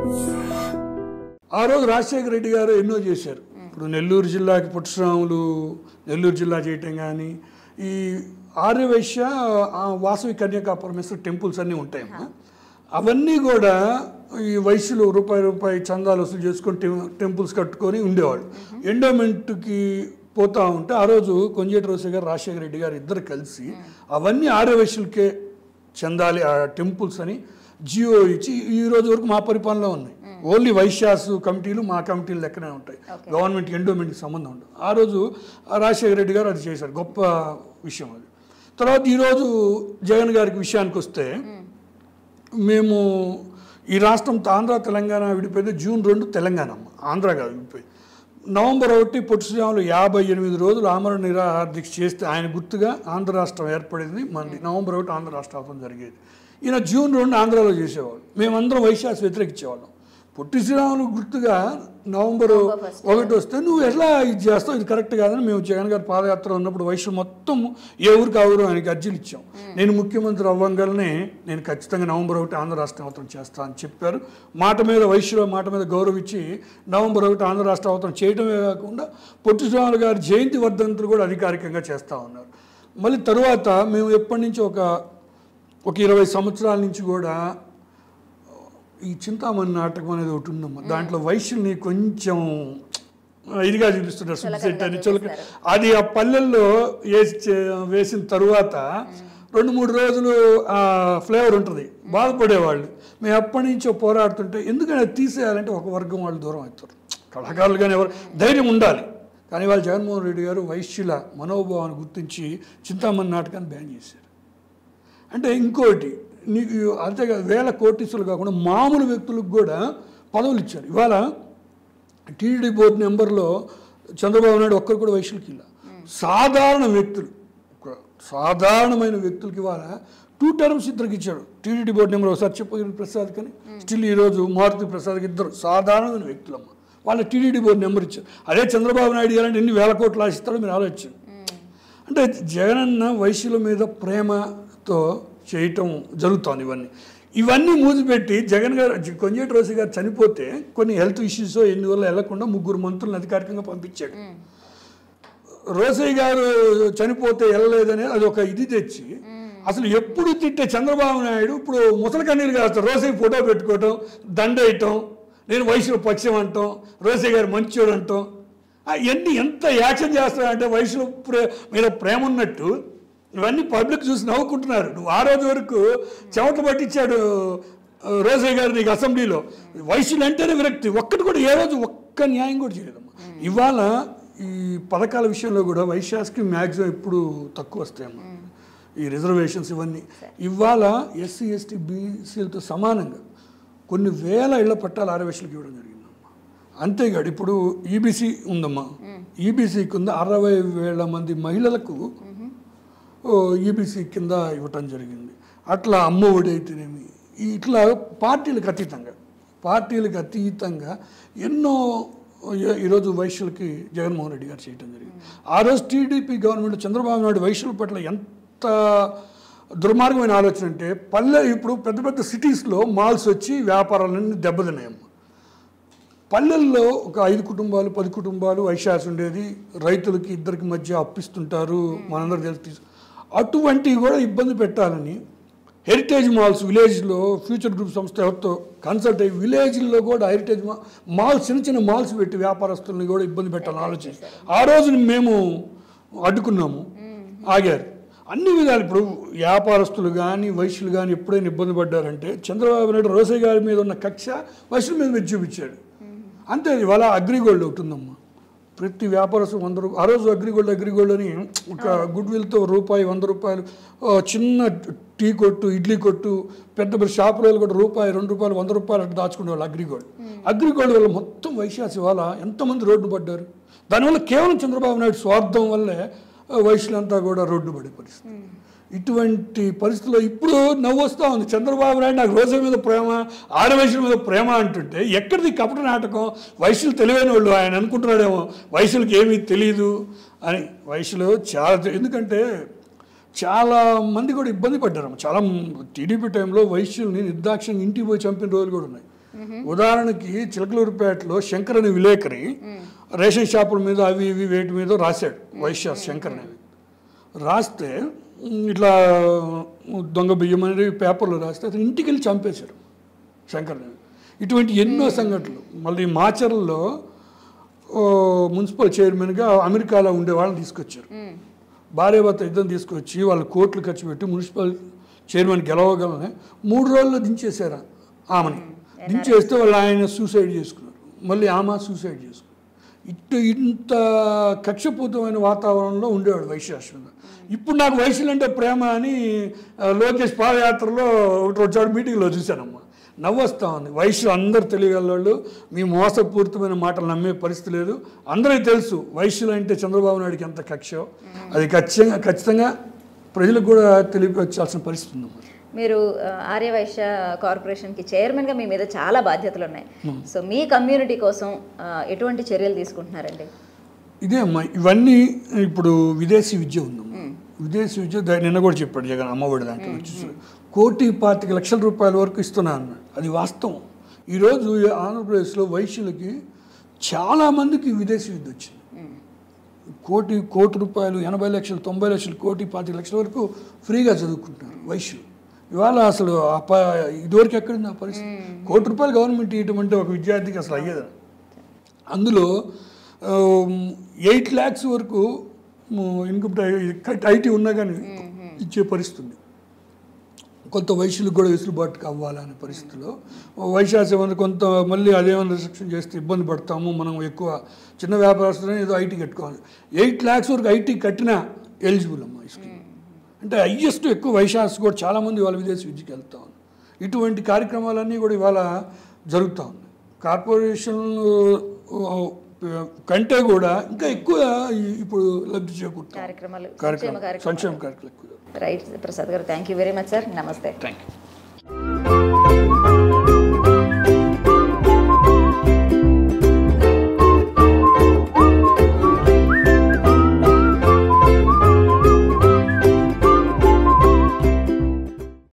ఆ రోజు రాజశేఖర రెడ్డి గారు ఎన్నో చేశారు ఇప్పుడు నెల్లూరు జిల్లాకి పుట్టుశ్రాములు నెల్లూరు జిల్లా చేయటం కానీ ఈ ఆర్యవైశ్య ఆ, వాసవి కన్యకా పరమేశ్వర టెంపుల్స్ అన్నీ ఉంటాయమ్మా అవన్నీ కూడా ఈ వయసులో రూపాయి రూపాయి చందాలు వసూలు చేసుకొని టెం- టెంపుల్స్ కట్టుకొని ఉండేవాళ్ళు ఎండోమెంట్కి పోతా ఉంటే ఆ రోజు కొంజేటి రోసే గారు రాజశేఖర రెడ్డి గారు ఇద్దరు కలిసి అవన్నీ ఆర్యవైశ్యులకే చెందాలి ఆ టెంపుల్స్ అని జియో ఇచ్చి ఈ రోజు వరకు మా పరిపాలనలో ఉన్నాయి ఓన్లీ వైశ్యాస్ కమిటీలు మా కమిటీలు లెక్కనే ఉంటాయి గవర్నమెంట్ ఎండోమెంట్కి సంబంధం ఉండదు ఆ రోజు ఆ రాజశేఖర రెడ్డి గారు అది చేశారు గొప్ప విషయం అది తర్వాత ఈరోజు జగన్ గారికి విషయానికి వస్తే మేము ఈ రాష్ట్రం ఆంధ్ర తెలంగాణ విడిపోయింది జూన్ రెండు తెలంగాణ అమ్మ. ఆంధ్ర కాదు విడిపోయింది నవంబర్ ఒకటి పొట్టిశ్రీరాములు యాభై ఎనిమిది రోజులు ఆమరణ నిరాహార దీక్ష చేస్తే ఆయన గుర్తుగా ఆంధ్ర రాష్ట్రం ఏర్పడింది మనది నవంబర్ ఒకటి ఆంధ్ర రాష్ట్రం జరిగేది ఈయన జూన్ రెండు ఆంధ్రాలో చేసేవాడు మేమందరం వైశాస్ వ్యతిరేకించేవాళ్ళం పొట్టి శ్రీరాములు గుర్తుగా నవంబర్ ఒకటి వస్తే నువ్వు ఎట్లా ఇది చేస్తావు ఇది కరెక్ట్ కాదని మేము జగన్ గారి పాదయాత్ర ఉన్నప్పుడు వయసు మొత్తం ఏ ఊరికి ఆ ఊరు ఆయనకి అర్జీలు ఇచ్చాం నేను ముఖ్యమంత్రి అవ్వంగానే నేను ఖచ్చితంగా నవంబర్ ఒకటి ఆంధ్ర రాష్ట్ర అవతరణ చేస్తా అని చెప్పారు మాట మీద వయసులో మాట మీద గౌరవించి నవంబర్ ఒకటి ఆంధ్ర రాష్ట్ర అవతరణ చేయడమే కాకుండా పొట్టి శ్రీరాములు గారి జయంతి వర్ధంతులు కూడా అధికారికంగా చేస్తూ ఉన్నారు మళ్ళీ తరువాత మేము ఎప్పటి నుంచి ఒక ఒక ఇరవై సంవత్సరాల నుంచి కూడా ఈ చింతామణి నాటకం అనేది ఒకటి ఉందమ్మా దాంట్లో వైశ్యుల్ని కొంచెం ఇదిగా చూపిస్తుంటారు సుబ్బిశెట్టి అని చులక అది ఆ పల్లెల్లో వేసి చే- వేసిన తరువాత రెండు మూడు రోజులు ఆ ఫ్లేవర్ ఉంటుంది బాధపడేవాళ్ళు మేము ఎప్పటి నుంచో పోరాడుతుంటే ఎందుకని అది తీసేయాలంటే ఒక వర్గం వాళ్ళు దూరం అవుతారు కళాకారులు కానీ ఎవరు ధైర్యం ఉండాలి కానీ వాళ్ళు జగన్మోహన్ రెడ్డి గారు వైశ్యుల మనోభావాన్ని గుర్తించి చింతామణి నాటకాన్ని బ్యాన్ చేశారు అంటే ఇంకోటి నీకు అంతేకాదు వేల కోటీసులు కాకుండా మామూలు వ్యక్తులకు కూడా పదవులు ఇచ్చారు ఇవాళ టీడీ బోర్డు నెంబర్లో చంద్రబాబు నాయుడు ఒక్కరు కూడా వైశ్యులకి ఇలా సాధారణ వ్యక్తులు ఒక సాధారణమైన వ్యక్తులకి ఇవాళ టూ టర్మ్స్ ఇద్దరికి ఇచ్చాడు టీడీ బోర్డు నెంబర్ ఒకసారి చెప్పగిరి ప్రసాద్ కానీ స్టిల్ ఈరోజు మారుతి ప్రసాద్కి ఇద్దరు సాధారణమైన వ్యక్తులమ్మ వాళ్ళ టీడీ బోర్డు నెంబర్ ఇచ్చారు అదే చంద్రబాబు నాయుడు ఇవ్వాలంటే ఎన్ని వేల కోట్లు ఆశిస్తారో మీరు ఆలోచించండి అంటే జగనన్న వయసుల మీద ప్రేమతో చేయటం జరుగుతోంది ఇవన్నీ ఇవన్నీ మూసిపెట్టి జగన్ గారు జ- కొంజేటి రోసి గారు చనిపోతే కొన్ని హెల్త్ ఇష్యూస్ ఎందువల్ల వెళ్లకుండా ముగ్గురు మంత్రులను అధికారికంగా పంపించాడు రోసయ్య గారు చనిపోతే వెళ్ళలేదని అది ఒక ఇది తెచ్చి అసలు ఎప్పుడు తిట్టే చంద్రబాబు నాయుడు ఇప్పుడు ముసలి కన్నీరు కాస్తారు రోసయ్య ఫోటో పెట్టుకోవటం దండ వేయటం నేను వయసులో పక్షం అంటాం రోసయ్య గారు మంచోడు అంటాం ఆ, ఎన్ని ఎంత యాక్షన్ చేస్తాడంటే వయసులో ప్రే మీద ప్రేమ ఉన్నట్టు ఇవన్నీ పబ్లిక్ చూసి నవ్వుకుంటున్నారు నువ్వు ఆ రోజు వరకు చెమట పట్టించాడు ఆ, రోసయ్య గారు నీకు అసెంబ్లీలో వయసులు అంటేనే విరక్తి ఒక్కటి కూడా ఏ రోజు ఒక్క న్యాయం కూడా చేయలేదమ్మా ఇవాళ ఈ పథకాల విషయంలో కూడా వైశాస్కి మ్యాక్సిమం ఎప్పుడు తక్కువ వస్తాయమ్మా ఈ రిజర్వేషన్స్ ఇవన్నీ ఇవాళ ఎస్సీ ఎస్టీ బీసీలతో సమానంగా కొన్ని వేల ఇళ్ల పట్టాలు ఆరవేషలకు ఇవ్వడం జరిగిందమ్మా అంతేకాదు ఇప్పుడు ఈబీసీ ఉందమ్మా ఈబీసీ కింద అరవై వేల మంది మహిళలకు ఈబీసీ కింద ఇవ్వటం జరిగింది అట్లా అమ్మ ఒడి అయితేనేమి ఇట్లా పార్టీలకు అతీతంగా పార్టీలకు అతీతంగా ఎన్నో ఈ- ఈరోజు వైశ్యులకి జగన్మోహన్ రెడ్డి గారు చేయటం జరిగింది ఆ రోజు టీడీపీ గవర్నమెంట్ చంద్రబాబు నాయుడు వైశ్యుల పట్ల ఎంత దుర్మార్గమైన ఆలోచన అంటే పల్లె ఇప్పుడు పెద్ద పెద్ద సిటీస్లో మాల్స్ వచ్చి వ్యాపారాలన్నీ దెబ్బతిన్నాయమ్మ పల్లెల్లో ఒక ఐదు కుటుంబాలు పది కుటుంబాలు వైశాస్ ఉండేది రైతులకి ఇద్దరికి మధ్య అప్పిస్తుంటారు మనందరూ తెలుసు అటువంటివి కూడా ఇబ్బంది పెట్టాలని హెరిటేజ్ మాల్స్ విలేజ్లో ఫ్యూచర్ గ్రూప్ సంస్థ ఎవరితో కన్సల్ట్ అయ్యి విలేజ్లో కూడా హెరిటేజ్ మా మాల్స్ చిన్న చిన్న మాల్స్ పెట్టి వ్యాపారస్తుల్ని కూడా ఇబ్బంది పెట్టాలని ఆలోచించి ఆ రోజు మేము అడ్డుకున్నాము ఆగారు అన్ని విధాలు ఇప్పుడు వ్యాపారస్తులు కానీ వైశ్యులు కానీ ఎప్పుడైనా ఇబ్బంది పడ్డారంటే చంద్రబాబు నాయుడు రోసయ్య గారి మీద ఉన్న కక్ష వైశ్యుల మీద మీద చూపించాడు అంతే ఇవాళ అగ్రిగోల్డ్ ఒకటి ఉందమ్మా ప్రతి వ్యాపారస్తు వంద రూపాయలు ఆ రోజు అగ్రిగోల్డ్ అగ్రిగోల్డ్ అని ఒక గుడ్ విల్తో రూపాయి వంద రూపాయలు ఆ, చిన్న టీ కొట్టు ఇడ్లీ కొట్టు పెద్ద పెద్ద షాపులలో కూడా రూపాయి రెండు రూపాయలు వంద రూపాయలు అట్లా దాచుకునేవాళ్ళు అగ్రిగోల్డ్ అగ్రిగోల్డ్ వల్ల మొత్తం వైశ్యాస్ ఇవాళ ఎంతమంది రోడ్డు పడ్డారు దానివల్ల కేవలం చంద్రబాబు నాయుడు స్వార్థం వల్లే ఆ, వైశ్యులంతా కూడా రోడ్డు పడే పరిస్థితి ఇటువంటి పరిస్థితుల్లో ఇప్పుడు నవ్వు వస్తూ ఉంది చంద్రబాబు నాయుడు నాకు రోజు మీద ప్రేమ ఆడవయసుల మీద ప్రేమ అంటుంటే ఎక్కడిది కపట నాటకం వయసులు తెలివైన వాళ్ళు ఆయన అనుకుంటున్నాడేమో వయసులకి ఏమీ తెలియదు అని వయసులో చాలా తె- ఎందుకంటే చాలా మంది కూడా ఇబ్బంది పడ్డారు చాలా టీడీపీ టైంలో వైశ్యుల్ని నిర్దాక్షిణ్యంగా ఇంటికి పోయి చంపిన రోజులు కూడా ఉన్నాయి ఉదాహరణకి చిలకలూరుపేటలో శంకర్ అనే విలేకరి రేషన్ షాపుల మీద అవి ఇవి వేటి మీద రాశాడు వైశ్య శంకర్ అనేవి రాస్తే ఉమ్, ఇట్లా దొంగ బియ్యం అనేది పేపర్లో రాస్తే అతను ఇంటికి వెళ్ళి చంపేశారు శంకర్ అనేవి ఇటువంటి ఎన్నో సంఘటనలు మళ్ళీ మాచర్లలో ఓ, మున్సిపల్ చైర్మన్గా అమెరికాలో ఉండే వాళ్ళని తీసుకొచ్చారు భార్య భర్త ఇద్దరు తీసుకొచ్చి వాళ్ళు కోట్లు ఖర్చు పెట్టి మున్సిపల్ చైర్మన్ గెలవగలనే మూడు రోజుల్లో దించేశారు ఆమెని దించేస్తే వాళ్ళు ఆయన సూసైడ్ చేసుకున్నారు మళ్ళీ ఆమె సూసైడ్ చేసుకున్నారు ఇటు ఇంత కక్షపూతమైన వాతావరణంలో ఉండేవాడు వైశ్యాశ్వంగా ఇప్పుడు నాకు వయసులు అంటే ప్రేమ అని ఆ, లోకేష్ పాదయాత్రలో ఒకటి వచ్చాడు మీటింగ్లో చూశానమ్మా నవ్వొస్తా ఉంది వయసు అందరు తెలియగలవాళ్ళు మీ మోసపూరితమైన మాటలు నమ్మే పరిస్థితి లేదు అందరికీ తెలుసు వయసులు అంటే చంద్రబాబు నాయుడికి ఎంత కక్ష అది ఖచ్చితంగా ఖచ్చితంగా ప్రజలకు కూడా తెలియపరచాల్సిన పరిస్థితి ఉందమ్మా మీరు ఆ, ఆర్యవైశ్య కార్పొరేషన్కి చైర్మన్గా మీ మీద చాలా బాధ్యతలు ఉన్నాయి సో మీ కమ్యూనిటీ కోసం ఆ, ఎటువంటి చర్యలు తీసుకుంటున్నారండి ఇదే అమ్మా ఇవన్నీ ఇప్పుడు విదేశీ విద్య ఉందమ్మా విదేశీ విద్య దా- నిన్న కూడా చెప్పాడు జగన్ అమ్మఒడి దాంట్లో వచ్చేసి కోటి పాతిక లక్షల రూపాయల వరకు ఇస్తున్నా అన్నాడు అది వాస్తవం ఈరోజు ఈ ఆంధ్రప్రదేశ్లో వైశ్యులకి చాలామందికి విదేశీ విద్య వచ్చింది కోటి కోటి రూపాయలు ఎనభై లక్షలు తొంభై లక్షలు కోటి పాతిక లక్షల వరకు ఫ్రీగా చదువుకుంటున్నారు వైశ్యులు ఇవాళ అసలు ఆ ప ఇదివరకు ఎక్కడుంది ఆ పరిస్థితి కోటి రూపాయలు గవర్నమెంట్ ఇవ్వటం అంటే ఒక విద్యార్థికి అసలు అయ్యేది అందులో ఎయిట్ ల్యాక్స్ వరకు ఇన్కమ్ ఐటీ ఉన్నా కానీ ఇచ్చే పరిస్థితి ఉంది కొంత వయసులకు కూడా వెసులుబాటు అవ్వాలనే పరిస్థితిలో వైశాఖ ఏమన్నా కొంత మళ్ళీ అదేమైనా రిస్ట్రిక్షన్ చేస్తే ఇబ్బంది పడతాము మనం ఎక్కువ చిన్న వ్యాపారస్తులనే ఏదో ఐటీ కట్టుకోవాలి ఎయిట్ ల్యాక్స్ వరకు ఐటీ కట్టినా ఎలిజిబుల్ అమ్మా ఈ స్కీమ్ అంటే హయ్యెస్ట్ ఎక్కువ వైశాఖ కూడా చాలామంది వాళ్ళ విదేశీ విద్యకి వెళ్తా ఉన్నారు ఇటువంటి కార్యక్రమాలన్నీ కూడా ఇవాళ జరుగుతూ ఉన్నాయి కార్పొరేషన్ కంటే కూడా ఇంకా ఎక్కువ ఈ- ఇప్పుడు లబ్ధి చేకూరుతాం కార్యక్రమాలు సంక్షేమ కార్యక్రమం కార్యక్రమాలు సంక్షేమ కార్యక్రమం ఎక్కువ right Prasad garu thank you very much sir నమస్తే థ్యాంక్ యూ